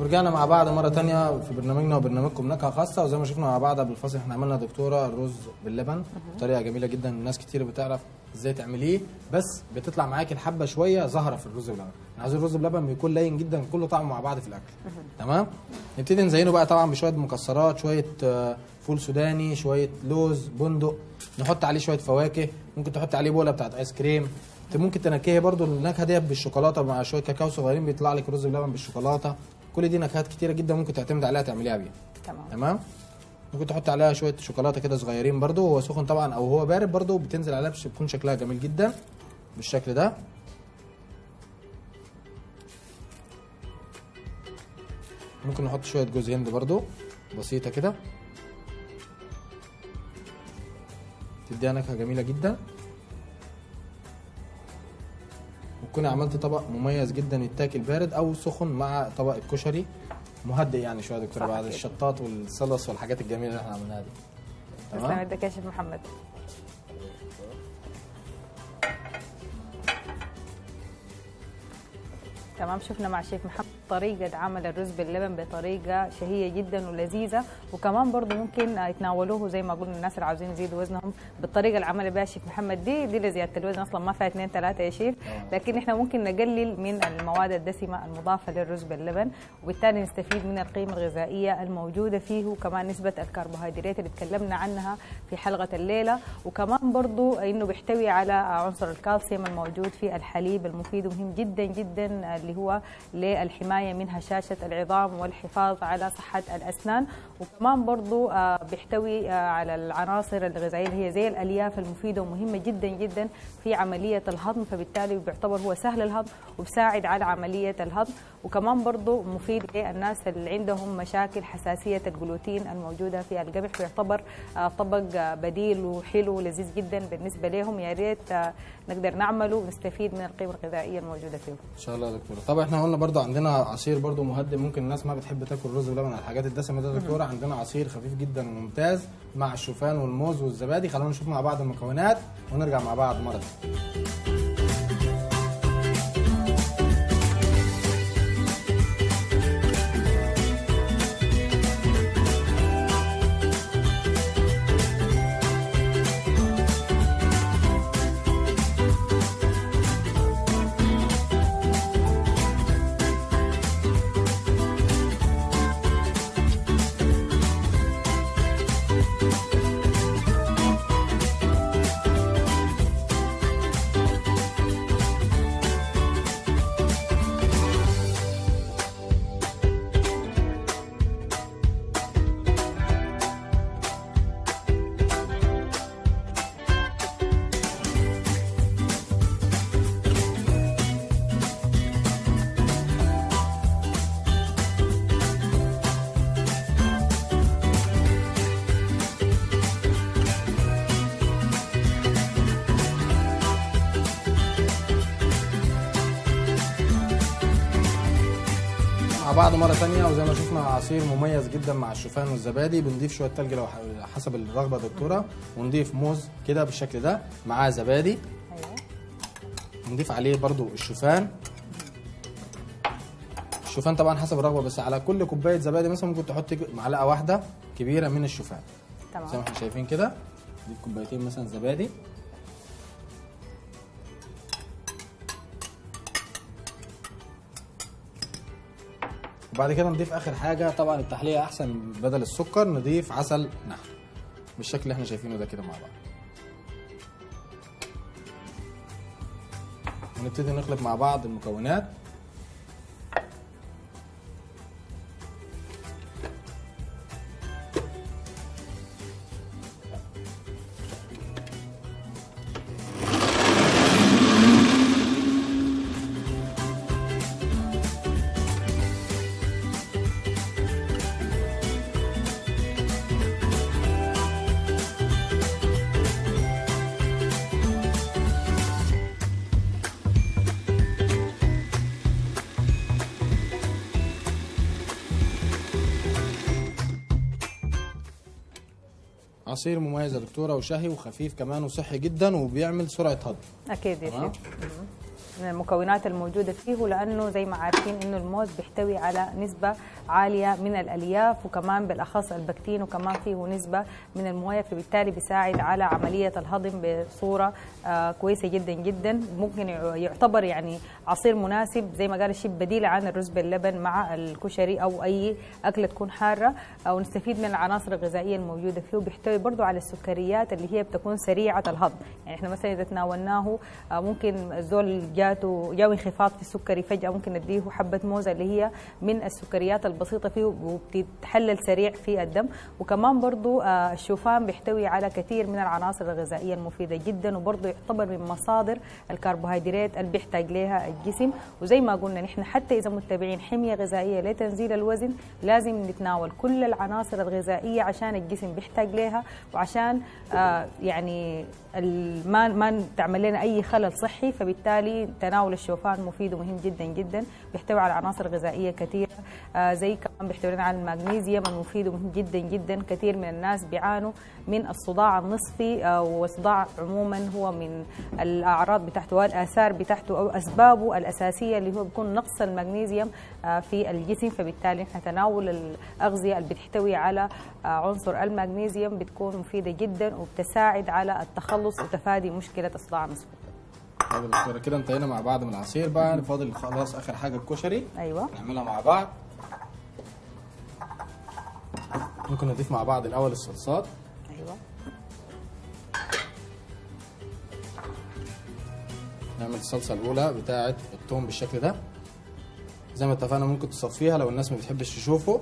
ورجعنا مع بعض مره تانية في برنامجنا وبرنامجكم نكهه خاصه وزي ما شفنا مع بعض قبل الفاصل احنا عملنا دكتوره الرز باللبن بطريقه جميله جدا الناس كتير بتعرف ازاي تعمليه بس بتطلع معاكي الحبه شويه زهره في الرز بلبن احنا عايزين الرز بلبن بيكون لين جدا كله طعم مع بعض في الاكل تمام نبتدي نزينه بقى طبعا بشويه مكسرات شويه آه، فول سوداني شويه لوز بندق نحط عليه شويه فواكه ممكن تحط عليه بوله بتاعت ايس كريم انت ممكن تنكهي برضو النكهه ديت بالشوكولاته مع شويه كاكاو صغيرين بيطلع لك رز بلبن بالشوكولاته كل دي نكهات كتيره جدا ممكن تعتمد عليها تعمليها بيها تمام تمام ممكن تحط عليها شويه شوكولاته كده صغيرين برضو وهو سخن طبعا او هو بارد برضو بتنزل عليها بش- بيكون شكلها جميل جدا بالشكل ده ممكن نحط شويه جوز هند برضو بسيطه كده تديها نكهه جميله جدا وتكوني عملتي طبق مميز جدا يتاكل بارد او سخن مع طبق الكشري مهدئ يعني شويه يا دكتوره صح بعد كده. الشطات والصلص والحاجات الجميله اللي احنا عملناها دي تسلم تمام يدك يا شيخ محمد تمام شفنا مع الشيف محمد طريقة عمل الرز باللبن بطريقة شهية جدا ولذيذة وكمان برضو ممكن يتناولوه زي ما قلنا الناس اللي عاوزين يزيدوا وزنهم بالطريقة اللي عمل بها الشيف محمد دي دي لزيادة الوزن أصلا ما فيها اثنين ثلاثة يا شيف لكن احنا ممكن نقلل من المواد الدسمة المضافة للرز باللبن وبالتالي نستفيد من القيمة الغذائية الموجودة فيه وكمان نسبة الكربوهيدرات اللي تكلمنا عنها في حلقة الليلة وكمان برضو انه بيحتوي على عنصر الكالسيوم الموجود في الحليب المفيد ومهم جدا جدا اللي هو للحماية من هشاشة العظام والحفاظ على صحة الأسنان وكمان برضو آه، بيحتوي آه، على العناصر الغذائية اللي هي زي الألياف المفيدة ومهمة جدا جدا في عملية الهضم فبالتالي بيعتبر هو سهل الهضم وبساعد على عملية الهضم وكمان برضو مفيد للناس اللي عندهم مشاكل حساسية الجلوتين الموجودة في القمح بيعتبر آه، طبق آه، بديل وحلو ولذيذ جدا بالنسبة لهم يا ريت آه، نقدر نعمله ونستفيد من القيمة الغذائية الموجودة فيه ان شاء الله يا دكتوره طبعا احنا قلنا برضو عندنا عصير برضو مهدئ ممكن الناس ما بتحب تاكل رز بلبن على الحاجات الدسمه ده يا دكتوره عندنا عصير خفيف جدا وممتاز مع الشوفان والموز والزبادي خلونا نشوف مع بعض المكونات ونرجع مع بعض مره تانية. مع بعض مره ثانيه وزي ما شفنا عصير مميز جدا مع الشوفان والزبادي بنضيف شويه تلج لو ح- حسب الرغبه يا دكتوره ونضيف موز كده بالشكل ده معاه زبادي أيوة. نضيف عليه برضو الشوفان الشوفان طبعا حسب الرغبه بس على كل كوبايه زبادي مثلا ممكن تحطي معلقه واحده كبيره من الشوفان زي ما تمام احنا شايفين كده دي كوبايتين مثلا زبادي وبعد كده نضيف اخر حاجه طبعا التحليه احسن بدل السكر نضيف عسل نحل بالشكل اللي احنا شايفينه ده كده مع بعض ونبتدي نخلط مع بعض المكونات عصير مميز يا دكتوره وشهي وخفيف كمان وصحي جدا وبيعمل سرعه هضم اكيد يا تمام. شيف من المكونات الموجوده فيه لانه زي ما عارفين انه الموز بيحتوي على نسبه عاليه من الالياف وكمان بالاخص البكتين وكمان فيه نسبه من المويه فبالتالي بيساعد على عمليه الهضم بصوره آه، كويسه جدا جدا ممكن يع- يعتبر يعني عصير مناسب زي ما قال الشيف بديل عن الرز باللبن مع الكشري او اي اكله تكون حاره او نستفيد من العناصر الغذائيه الموجوده فيه وبيحتوي برضه على السكريات اللي هي بتكون سريعه الهضم يعني احنا مثلا اذا تناولناه آه، ممكن الزول جاته جاو انخفاض في السكري فجاه ممكن نديه حبه موزه اللي هي من السكريات البسيطه فيه وبتتحلل سريع في الدم وكمان برضه آه، الشوفان بيحتوي على كثير من العناصر الغذائيه المفيده جدا وبرضه يعتبر من مصادر الكربوهيدرات اللي بيحتاج لها الجسم وزي ما قلنا نحن حتى اذا متبعين حميه غذائيه لتنزيل الوزن لازم نتناول كل العناصر الغذائيه عشان الجسم بيحتاج لها وعشان آه يعني ال- ما ما تعمل لنا اي خلل صحي فبالتالي تناول الشوفان مفيد ومهم جدا جدا بيحتوي على عناصر غذائيه كثيره آه زي كمان بيحتوي لنا على المغنيسيوم المفيد ومهم جدا جدا كثير من الناس بيعانوا من الصداع النصفي آه والصداع عموما هو من الاعراض بتاعته والاثار بتاعته او اسبابه الاساسيه اللي هو بيكون نقص المغنيسيوم آه في الجسم فبالتالي احنا تناول الاغذيه اللي بتحتوي على آه عنصر المغنيسيوم بتكون مفيده جدا وبتساعد على التخلص وتفادي مشكله الصداع النصفي طب يا دكتوره كده انتهينا مع بعض من العصير بقى فاضل خلاص اخر حاجه الكشري ايوه نعملها مع بعض ممكن نضيف مع بعض الاول الصلصات ايوه نعمل الصلصه الاولى بتاعه الثوم بالشكل ده زي ما اتفقنا ممكن تصفيها لو الناس ما بتحبش تشوفه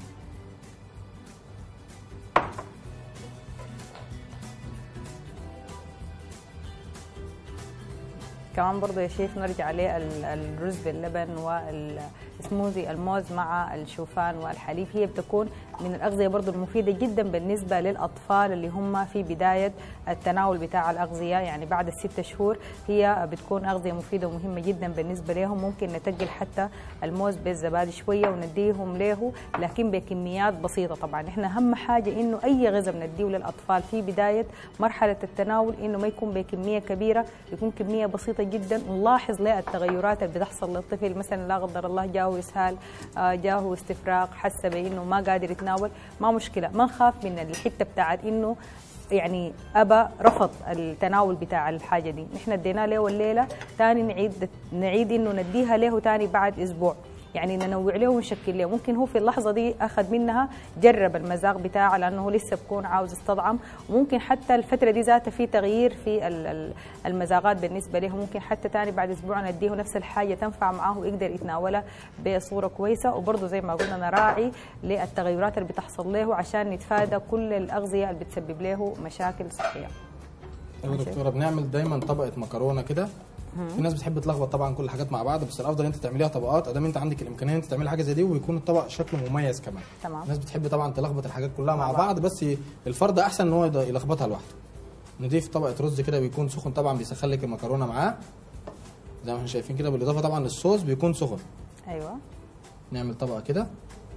كمان برضه يا شيف نرجع للرز باللبن والسموذي الموز مع الشوفان والحليب هي بتكون من الأغذية برضه المفيدة جدا بالنسبة للأطفال اللي هم في بداية التناول بتاع الأغذية يعني بعد الست شهور هي بتكون أغذية مفيدة ومهمة جدا بالنسبة لهم ممكن نتقل حتى الموز بالزبادي شوية ونديهم له لكن بكميات بسيطة طبعا احنا أهم حاجة إنه أي غذاء بنديه للأطفال في بداية مرحلة التناول إنه ما يكون بكمية كبيرة يكون كمية بسيطة جدا ونلاحظ ليه التغيرات اللي بتحصل للطفل مثلا لا قدر الله جاءه إسهال آه، جاءه استفراغ حس بإنه ما قادر يتناول ما مشكلة ما نخاف من الحتة بتاعت إنه يعني أبى رفض التناول بتاع الحاجة دي نحن اديناه له الليلة تاني نعيد نعيد إنه نديها له تاني بعد أسبوع يعني ننوع له ونشكل له ممكن هو في اللحظه دي اخذ منها جرب المذاق بتاعه لانه هو لسه بكون عاوز يستطعم وممكن حتى الفتره دي ذاتها في تغيير في ال- ال- المذاقات بالنسبه له ممكن حتى تاني بعد اسبوع نديه نفس الحاجه تنفع معاه ويقدر يتناولها بصوره كويسه وبرضه زي ما قلنا نراعي للتغيرات اللي بتحصل له عشان نتفادى كل الاغذيه اللي بتسبب له مشاكل صحيه طب يا دكتوره بنعمل دايما طبقه مكرونه كده في ناس بتحب تلخبط طبعا كل الحاجات مع بعض بس الافضل انت تعمليها طبقات ادام انت عندك الامكانيه انت تعملي حاجه زي دي ويكون الطبق شكله مميز كمان تمام. الناس بتحب طبعا تلخبط الحاجات كلها مع بعض بس الفرد احسن ان هو يض- يلخبطها لوحده نضيف طبقه رز كده بيكون سخن طبعا بيسخن لك المكرونه معاه زي ما احنا شايفين كده بالاضافه طبعا للصوص بيكون سخن ايوه نعمل طبقه كده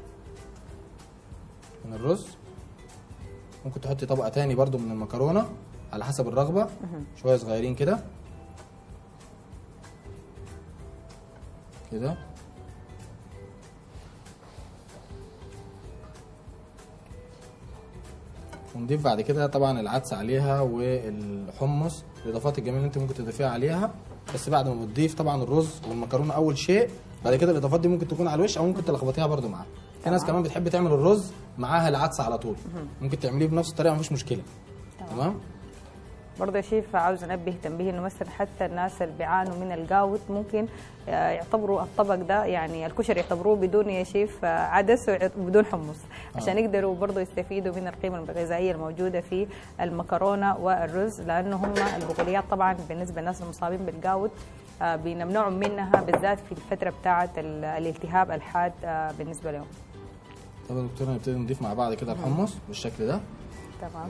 من الرز ممكن تحطي طبقه تاني برضو من المكرونه على حسب الرغبه شويه صغيرين كده كده ونضيف بعد كده طبعا العدس عليها والحمص الاضافات الجميله اللي انت ممكن تضيفيها عليها بس بعد ما بتضيف طبعا الرز والمكرونه اول شيء بعد كده الاضافات دي ممكن تكون على الوش او ممكن تلخبطيها برده معاها في ناس كمان بتحب تعمل الرز معاها العدس على طول ممكن تعمليه بنفس الطريقه مفيش مشكله تمام برضه يا شيف عاوز انبه تنبيه انه مثلا حتى الناس اللي بيعانوا من القاوت ممكن آه، يعتبروا الطبق ده يعني الكشري يعتبروه بدون يا شيف آه، عدس وبدون حمص عشان يقدروا برضه يستفيدوا من القيمه الغذائيه الموجوده في المكرونه والرز لانه هم البقوليات طبعا بالنسبه للناس المصابين بالقاوت آه، بنمنعهم منها بالذات في الفتره بتاعه ال- الالتهاب الحاد آه، بالنسبه لهم طب يا دكتوره نبتدي نضيف مع بعض كده الحمص بالشكل ده تمام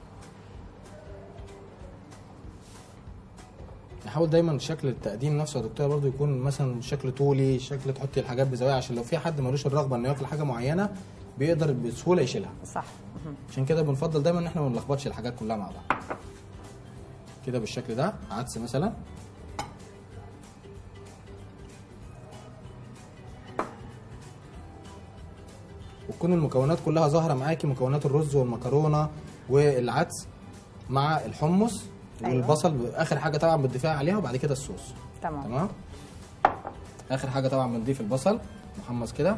نحاول دايما شكل التقديم نفسه يا دكتوره برضو يكون مثلا شكل طولي شكل تحطي الحاجات بزوايا عشان لو في حد ملوش الرغبه انه ياكل حاجه معينه بيقدر بسهوله يشيلها صح مهم. عشان كده بنفضل دايما ان احنا ما نلخبطش الحاجات كلها مع بعض كده بالشكل ده عدس مثلا تكون المكونات كلها ظاهره معاكي مكونات الرز والمكرونه والعدس مع الحمص أيوة. والبصل اخر حاجه طبعا بتضيفيها عليها وبعد كده الصوص تمام تمام اخر حاجه طبعا بنضيف البصل محمص كده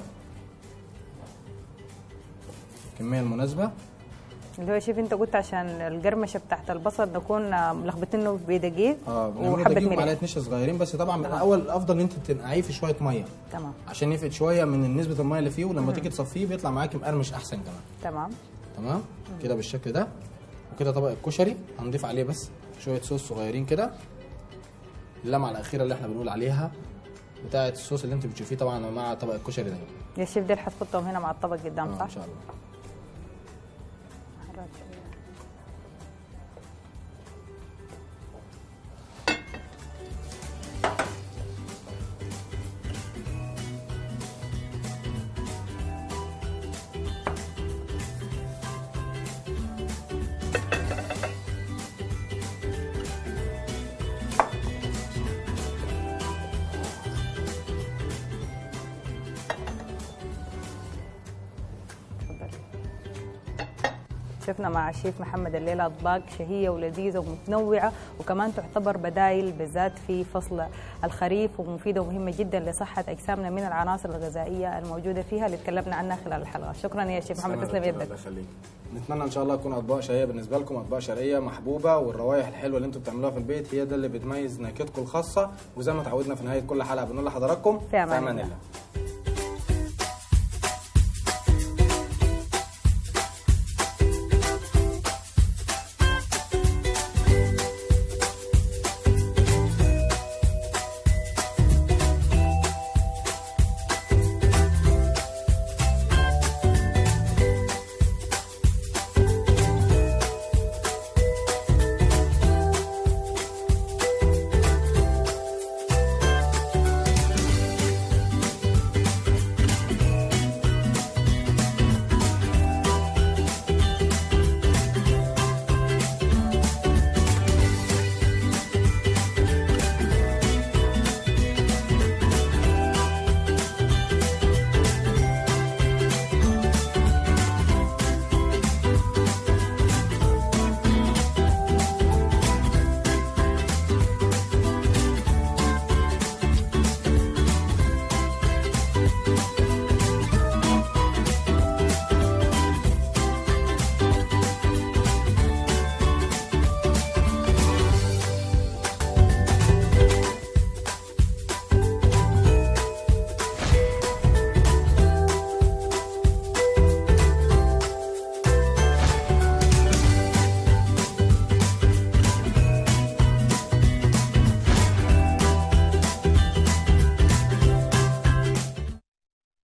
الكميه المناسبه اللي هو شوف انت قلت عشان القرمشه بتاعت البصل نكون آه، ملخبطينه بدقيق اه بنعمله وحبه دقيق ملح معلقه نشا صغيرين بس طبعا من الاول الافضل ان انت تنقعيه في شويه ميه تمام عشان يفقد شويه من نسبه الميه اللي فيه ولما تيجي تصفيه بيطلع معاكي مقرمش احسن كمان تمام تمام كده بالشكل ده وكده طبق الكشري هنضيف عليه بس شويه صوص صغيرين كده اللمعه الاخيره اللي احنا بنقول عليها بتاعه الصوص اللي انت بتشوفيه طبعا مع طبق الكشري ده يا شيف ديل حتحطهم هنا مع الطبق قدام آه، صح؟ ان شاء الله تفضل. شفنا مع الشيف محمد الليلة أطباق شهية ولذيذة ومتنوعة وكمان تعتبر بدائل بالذات في فصل الخريف ومفيدة ومهمة جدا لصحة أجسامنا من العناصر الغذائية الموجودة فيها اللي تكلمنا عنها خلال الحلقة شكرا يا شيف محمد تسلم يدك الله يخليك نتمنى ان شاء الله تكون اطباق شهيه بالنسبه لكم اطباق شرقيه محبوبه والروائح الحلوه اللي انتم بتعملوها في البيت هي ده اللي بتميز نكهتكم الخاصه وزي ما تعودنا في نهايه كل حلقه بنقول لحضراتكم في أمان الله. الله